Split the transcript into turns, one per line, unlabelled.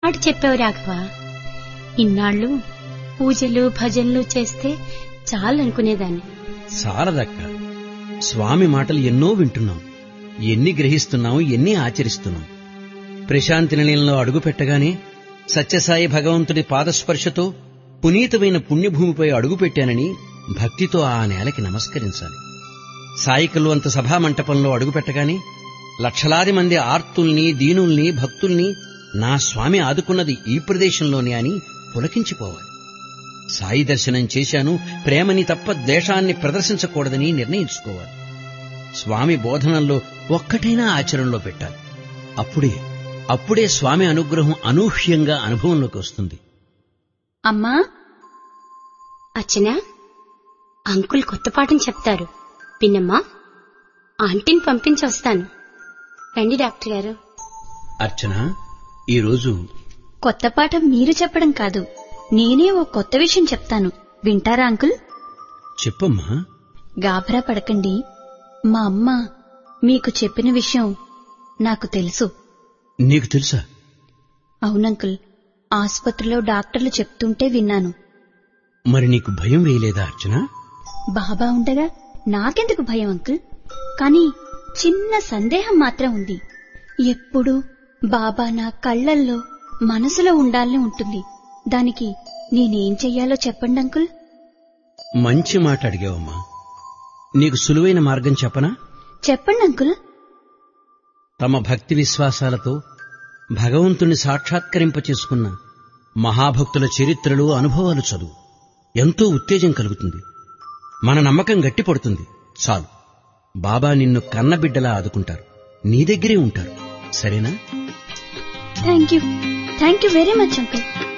మాట చెప్పావు రాఘవ ఇన్నాళ్ళు పూజలు భజనలు చేస్తే చాలనుకునేదాన్ని
సారదక్క స్వామి మాటలు ఎన్నో వింటున్నాం ఎన్ని గ్రహిస్తున్నాం ఎన్ని ఆచరిస్తున్నాం ప్రశాంతి నిలయంలో అడుగుపెట్టగానే సత్యసాయి భగవంతుడి పాదస్పర్శతో పునీతమైన పుణ్యభూమిపై అడుగుపెట్టానని భక్తితో ఆ నేలకి నమస్కరించాలి సాయికల్వంత సభామంటపంలో అడుగుపెట్టగానే లక్షలాది మంది ఆర్తుల్ని దీనుల్ని భక్తుల్ని నా స్వామి ఆదుకున్నది ఈ ప్రదేశంలోనే అని పులకించిపోవాలి సాయి దర్శనం చేశాను ప్రేమని తప్ప ద్వేషాన్ని ప్రదర్శించకూడదని నిర్ణయించుకోవాలి స్వామి బోధనల్లో ఒక్కటైనా ఆచరణలో పెట్టాలి అప్పుడే అప్పుడే స్వామి అనుగ్రహం అనూహ్యంగా అనుభవంలోకి వస్తుంది
అమ్మా అర్చన అంకుల్ కొత్త పాఠం చెప్తారు పిన్నమ్మా ఆంటీని పంపించి వస్తాను రండి డాక్టర్ గారు
అర్చన ఈరోజు
కొత్త పాఠం మీరు చెప్పడం కాదు నేనే ఓ కొత్త విషయం చెప్తాను వింటారా అంకుల్
చెప్పమ్మా
గాభరా పడకండి మా అమ్మ మీకు చెప్పిన విషయం నాకు తెలుసు
నీకు తెలుసా
అవునంకుల్ ఆసుపత్రిలో డాక్టర్లు చెప్తుంటే విన్నాను
మరి నీకు భయం వేయలేదా అర్చన
బాబా ఉండగా నాకెందుకు భయం అంకుల్ కానీ చిన్న సందేహం మాత్రం ఉంది ఎప్పుడు బాబా నా కళ్ళల్లో మనసులో ఉండాలని ఉంటుంది దానికి నేనేం చెయ్యాలో చెప్పండి అంకుల్
మంచి మాట అడిగావమ్మా నీకు సులువైన మార్గం చెప్పనా
చెప్పండి అంకుల్
తమ భక్తి విశ్వాసాలతో భగవంతుని సాక్షాత్కరింప చేసుకున్న మహాభక్తుల చరిత్రలు అనుభవాలు చదువు ఎంతో ఉత్తేజం కలుగుతుంది మన నమ్మకం గట్టిపడుతుంది చాలు బాబా నిన్ను కన్నబిడ్డలా ఆదుకుంటారు నీ దగ్గరే ఉంటారు సరేనా
thank you thank you very much uncle